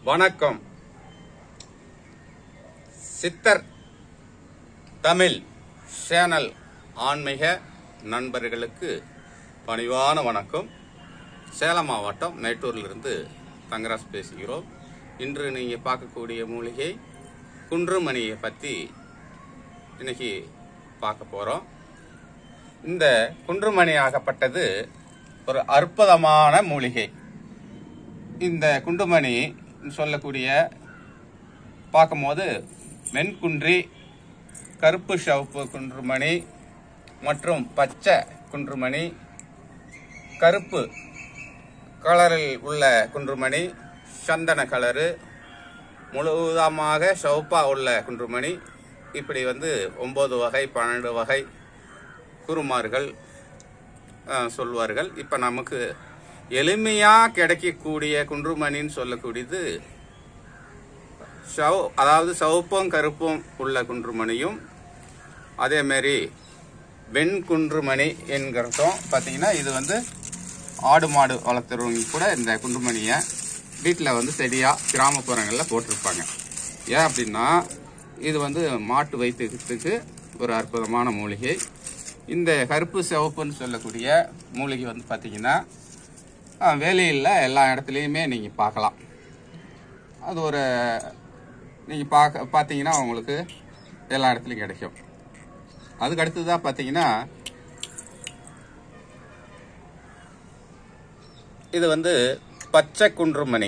வணக்கம் சித்தர் தமிழ் சேனல் ஆன்மீக நண்பர்களுக்கு பணிவான வணக்கம் சேலம் மாவட்டம் மேட்டூரிலிருந்து தங்கராஜ் பேசுகிறோம் இன்று நீங்கள் பார்க்கக்கூடிய மூலிகை குன்றுமணியை பற்றி இன்னைக்கு பார்க்க போகிறோம் இந்த குன்றுமணி ஆகப்பட்டது ஒரு அற்புதமான மூலிகை இந்த குண்டுமணி சொல்லக்கூடிய பார்க்கும்போது வெண்குன்றி கருப்பு சிவப்பு குன்றுமணி மற்றும் பச்சை குன்றுமணி கருப்பு கலரில் உள்ள குன்றுமணி சந்தன கலரு முழுவதமாக சிவப்பாக உள்ள குன்றுமணி இப்படி வந்து ஒம்பது வகை பன்னெண்டு வகை குருமார்கள் அஹ், சொல்வார்கள் இப்போ நமக்கு எளிமையாக கிடைக்கக்கூடிய குன்றுமணின்னு சொல்லக்கூடியது சவ் அதாவது சிவப்பும் கருப்பும் உள்ள குன்றுமணியும் அதேமாரி வெண்குன்றுமணி என்கிறதும் பார்த்தீங்கன்னா இது வந்து ஆடு மாடு வளர்த்துறவங்க கூட இந்த குன்றுமணியை வீட்டில் வந்து செடியாக கிராமப்புறங்களில் போட்டிருப்பாங்க ஏன் அப்படின்னா இது வந்து மாட்டு வைத்தியத்துக்கு ஒரு அற்புதமான மூலிகை இந்த கருப்பு சிவப்புன்னு சொல்லக்கூடிய மூலிகை வந்து பார்த்தீங்கன்னா அஹ், வேலியில் எல்லா இடத்துலையுமே நீங்கள் பார்க்கலாம் அது ஒரு நீங்கள் பார்க்க பார்த்தீங்கன்னா உங்களுக்கு எல்லா இடத்துலையும் கிடைக்கும் அதுக்கு அடுத்ததாக பார்த்தீங்கன்னா இது வந்து பச்சை குன்றுமணி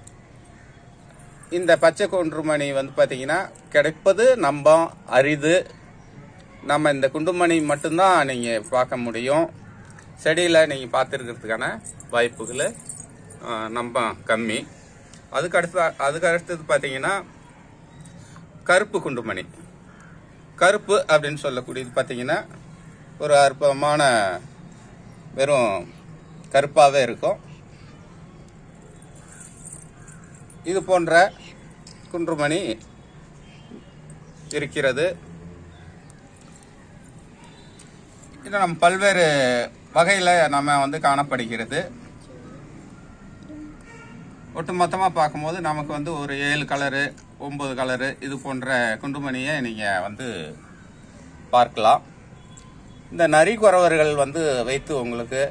இந்த பச்சை குன்றுமணி வந்து பார்த்தீங்கன்னா கிடைப்பது நம்ம அரிது நம்ம இந்த குண்டுமணி மட்டும்தான் நீங்கள் பார்க்க முடியும் செடியில் நீங்கள் பார்த்துருக்கிறதுக்கான வாய்ப்புகள் அஹ், நம்ம கம்மி அதுக்கு அடுத்த அதுக்கு அடுத்தது பார்த்தீங்கன்னா கருப்பு குண்டுமணி கருப்பு அப்படின்னு சொல்லக்கூடியது பார்த்தீங்கன்னா ஒரு அற்புதமான வெறும் கருப்பாகவே இருக்கும் இது போன்ற குன்றுமணி இருக்கிறது இது நம்ம பல்வேறு வகையில் நம்ம வந்து காணப்படுகிறது ஒட்டுமொத்தமாக பார்க்கும்போது நமக்கு வந்து ஒரு ஏழு கலரு ஒம்பது கலரு இது போன்ற குண்டுமணியை நீங்கள் வந்து பார்க்கலாம் இந்த நரி குறவர்கள் வந்து வைத்து உங்களுக்கு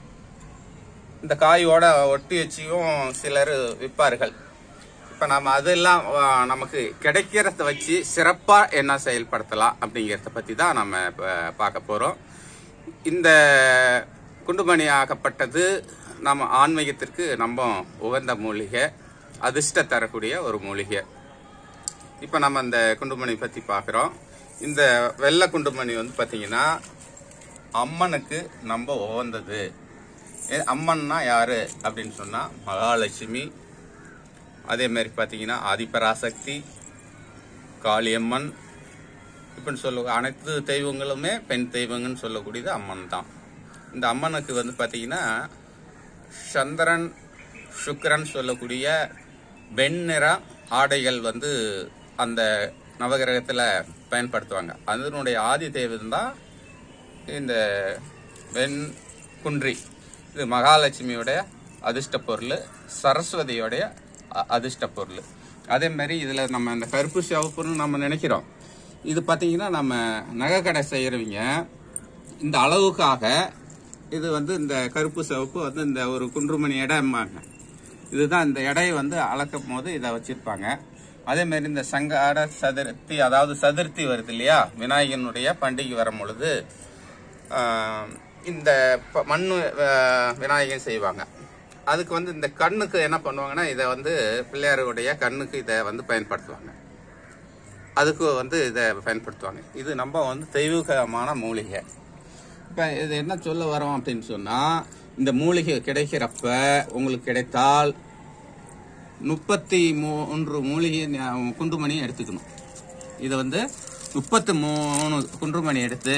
இந்த காயோட ஒட்டி வச்சியும் சிலர் விற்பார்கள் இப்போ நம்ம அதெல்லாம் ஆ, நமக்கு கிடைக்கிறத வச்சு சிறப்பாக என்ன செயல்படுத்தலாம் அப்படிங்கிறத பற்றி தான் நம்ம இப்போ பார்க்க போகிறோம் இந்த குண்டுமணி ஆகப்பட்டது நம்ம ஆன்மீகத்திற்கு நம்ம உகந்த மூலிகை அதிர்ஷ்ட தரக்கூடிய ஒரு மூலிகை இப்போ நம்ம இந்த குண்டுமணி பற்றி பார்க்குறோம் இந்த வெள்ளை குண்டுமணி வந்து பார்த்தீங்கன்னா அம்மனுக்கு நம்ம உகந்தது ஏ- அம்மன்னா யாரு அப்படின்னு சொன்னால் மகாலட்சுமி அதே மாதிரி பார்த்தீங்கன்னா ஆதிபராசக்தி காளியம்மன் இப்படின்னு சொல்ல அனைத்து தெய்வங்களுமே பெண் தெய்வங்கன்னு சொல்லக்கூடியது அம்மன் தான் இந்த அம்மனுக்கு வந்து பார்த்தீங்கன்னா சந்திரன் சுக்கிரன் சொல்லக்கூடிய வெண்ணிற ஆடைகள் வந்து அந்த நவகிரகத்தில் பயன்படுத்துவாங்க அதனுடைய ஆதி தெய்வம் தான் இந்த வெண் குன்றி இது மகாலட்சுமியோடைய அதிர்ஷ்ட பொருள் சரஸ்வதியோடைய அ- அதிர்ஷ்ட பொருள் அதே மாதிரி இதில் நம்ம இந்த கருப்பு சிவப்புன்னு நம்ம நினைக்கிறோம் இது பார்த்தீங்கன்னா நம்ம நகை கடை செய்கிறவங்க இந்த அளவுக்காக இது வந்து இந்த கருப்பு சிவப்பு வந்து இந்த ஒரு குன்றுமணி இடம்பாங்க இதுதான் இந்த எடையை வந்து அளக்கும் போது இதை வச்சிருப்பாங்க அதே மாதிரி இந்த சங்கார சதுர்த்தி அதாவது சதுர்த்தி வருது இல்லையா விநாயகனுடைய பண்டிகை வரும் பொழுது ஆஹ், இந்த ப- மண்ணு ஆஹ், விநாயகன் செய்வாங்க அதுக்கு வந்து இந்த கண்ணுக்கு என்ன பண்ணுவாங்கன்னா இதை வந்து பிள்ளையாருடைய கண்ணுக்கு இதை வந்து பயன்படுத்துவாங்க அதுக்கு வந்து இதை பயன்படுத்துவாங்க இது நம்ம வந்து தெய்வீகமான மூலிகை இப்போ இது என்ன சொல்ல வரோம் அப்படின்னு சொன்னால் இந்த மூலிகை கிடைக்கிறப்ப உங்களுக்கு கிடைத்தால் முப்பத்தி மூன்று மூலிகை ந- குண்டுமணி எடுத்துக்கணும் இதை வந்து முப்பத்தி மூணு குன்றுமணி எடுத்து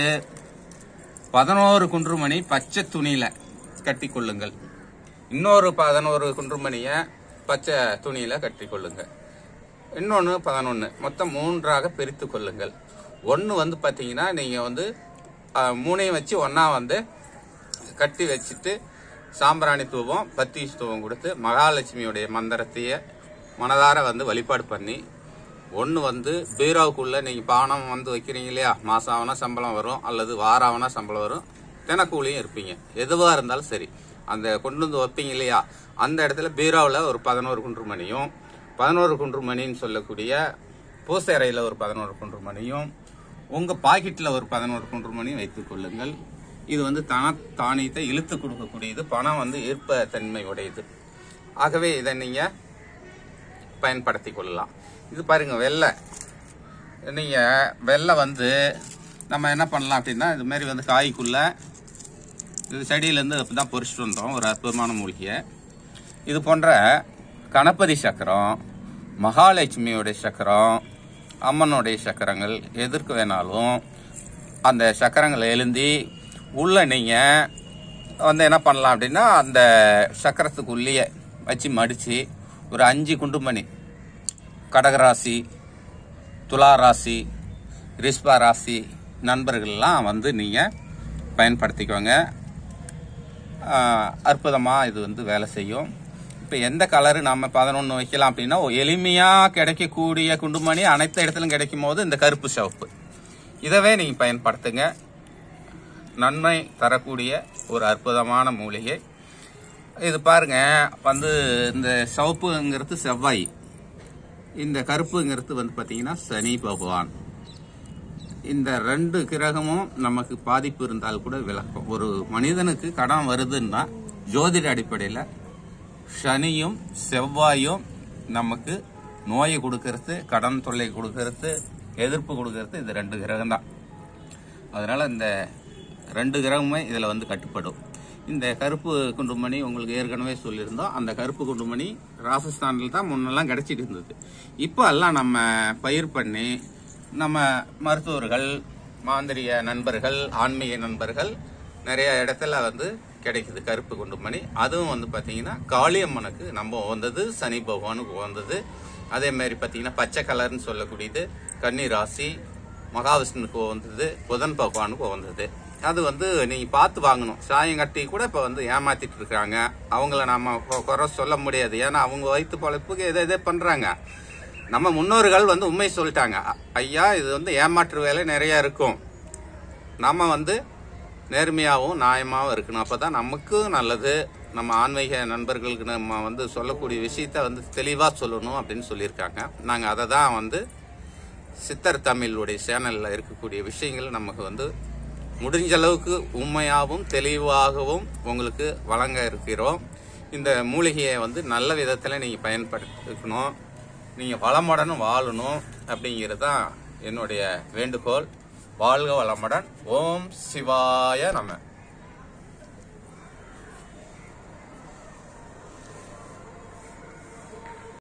பதினோரு குன்றுமணி பச்சை துணியில கட்டி கொள்ளுங்கள் இன்னொரு பதினோரு குன்றுமணியை பச்சை துணியில கட்டி கொள்ளுங்கள் இன்னொன்று பதினொன்று மொத்தம் மூன்றாக பிரித்து கொள்ளுங்கள் ஒன்று வந்து பார்த்தீங்கன்னா நீங்கள் வந்து அஹ், மூணையும் வச்சு ஒன்றா வந்து கட்டி வச்சுட்டு சாம்பிராணி தூபம் பத்தி தூபம் கொடுத்து மகாலட்சுமியுடைய மந்திரத்தையே மனதார வந்து வழிபாடு பண்ணி ஒன்று வந்து பீரோவுக்குள்ளே நீங்கள் பானம் வந்து வைக்கிறீங்க இல்லையா மாதம் ஆகுனா சம்பளம் வரும் அல்லது வாரம் ஆகுனா சம்பளம் வரும் தினக்கூலியும் இருப்பீங்க எதுவாக இருந்தாலும் சரி அந்த கொண்டு வந்து வைப்பீங்க இல்லையா அந்த இடத்துல பீரோவில் ஒரு பதினோரு குன்று மணியும் பதினோரு குன்று மணின்னு சொல்லக்கூடிய பூசறையில் ஒரு பதினோரு குன்று மணியும் உங்கள் பாக்கெட்டில் ஒரு பதினோரு குன்று மணியும் வைத்துக் கொள்ளுங்கள் இது வந்து தன தானியத்தை இழுத்து கொடுக்கக்கூடியது பணம் வந்து ஈர்ப்ப தன்மை உடையது ஆகவே இதை நீங்கள் பயன்படுத்தி கொள்ளலாம் இது பாருங்க வெள்ளை நீங்க வெள்ளை வந்து நம்ம என்ன பண்ணலாம் அப்படின்னா இது மாதிரி வந்து காய்க்குள்ள இது செடியிலேருந்து தான் பொறிச்சிட்டு வந்தோம் ஒரு அற்புதமான மூலிகையை இது போன்ற கணபதி சக்கரம் மகாலட்சுமியோடைய சக்கரம் அம்மனுடைய சக்கரங்கள் எதற்கு வேணாலும் அந்த சக்கரங்களை எழுந்தி உள்ள நீங்கள் வந்து என்ன பண்ணலாம் அப்படின்னா அந்த சக்கரத்துக்குள்ளேயே வச்சு மடித்து ஒரு அஞ்சு குண்டுமணி கடகராசி துலா ராசி ரிஷ்பா ராசி நண்பர்கள்லாம் வந்து நீங்கள் பயன்படுத்திக்கோங்க அற்புதமாக இது வந்து வேலை செய்யும் இப்போ எந்த கலரு நம்ம பதினொன்று வைக்கலாம் அப்படின்னா எளிமையாக கிடைக்கக்கூடிய குண்டுமணி அனைத்து இடத்துலையும் கிடைக்கும் போது இந்த கருப்பு சிவப்பு இதவே நீங்கள் பயன்படுத்துங்க நன்மை தரக்கூடிய ஒரு அற்புதமான மூலிகை இது பாருங்க வந்து இந்த சிவப்புங்கிறது செவ்வாய் இந்த கருப்புங்கிறது வந்து பார்த்தீங்கன்னா சனி பகவான் இந்த ரெண்டு கிரகமும் நமக்கு பாதிப்பு இருந்தால் கூட விளக்கும் ஒரு மனிதனுக்கு கடன் வருதுன்னா ஜோதிட அடிப்படையில் சனியும் செவ்வாயும் நமக்கு நோயை கொடுக்கறது கடன் தொல்லை கொடுக்கறது எதிர்ப்பு கொடுக்கறது இந்த ரெண்டு கிரகம் தான் அதனால இந்த ரெண்டு கிரகமே இதில் வந்து கட்டுப்படும் இந்த கருப்பு குண்டுமணி உங்களுக்கு ஏற்கனவே சொல்லியிருந்தோம் அந்த கருப்பு குண்டுமணி ராஜஸ்தானில் தான் முன்னெல்லாம் கிடைச்சிட்டு இருந்தது இப்போ எல்லாம் நம்ம பயிர் பண்ணி நம்ம மருத்துவர்கள் மாந்திரிய நண்பர்கள் ஆன்மீக நண்பர்கள் நிறைய இடத்துல வந்து கிடைக்குது கருப்பு குண்டுமணி அதுவும் வந்து பார்த்தீங்கன்னா காளியம்மனுக்கு நம்ம உகந்தது சனி பகவானுக்கு உகந்தது அதே மாதிரி பார்த்தீங்கன்னா பச்சை கலர்னு சொல்லக்கூடியது கன்னி ராசி மகாவிஷ்ணுக்கு உகந்தது புதன் பகவானுக்கு உகந்தது அது வந்து நீங்க பார்த்து வாங்கணும் சாயம் கட்டி கூட இப்போ வந்து ஏமாத்திட்டு இருக்காங்க அவங்கள நம்ம கொ- குறை சொல்ல முடியாது ஏன்னா அவங்க வயிற்று பழப்புக்கு எதை எதை பண்றாங்க நம்ம முன்னோர்கள் வந்து உண்மை சொல்லிட்டாங்க அ- ஐயா இது வந்து ஏமாற்று வேலை நிறைய இருக்கும் நம்ம வந்து நேர்மையாகவும் நியாயமாகவும் இருக்கணும் அப்போ தான் நமக்கும் நல்லது நம்ம ஆன்மீக நண்பர்களுக்கு நம்ம வந்து சொல்லக்கூடிய விஷயத்த வந்து தெளிவாக சொல்லணும் அப்படின்னு சொல்லியிருக்காங்க நாங்கள் அதை தான் வந்து சித்தர் தமிழுடைய சேனலில் இருக்கக்கூடிய விஷயங்கள் நமக்கு வந்து முடிஞ்ச அளவுக்கு உண்மையாகவும் தெளிவாகவும் உங்களுக்கு வழங்க இருக்கிறோம் இந்த மூலிகையை வந்து நல்ல விதத்தில் நீங்கள் பயன்படுத்திக்கணும் நீங்கள் வளமுடன் வாழணும் அப்படிங்கிறது தான் என்னுடைய வேண்டுகோள் வாழ்க வளமுடன் ஓம் சிவாய நம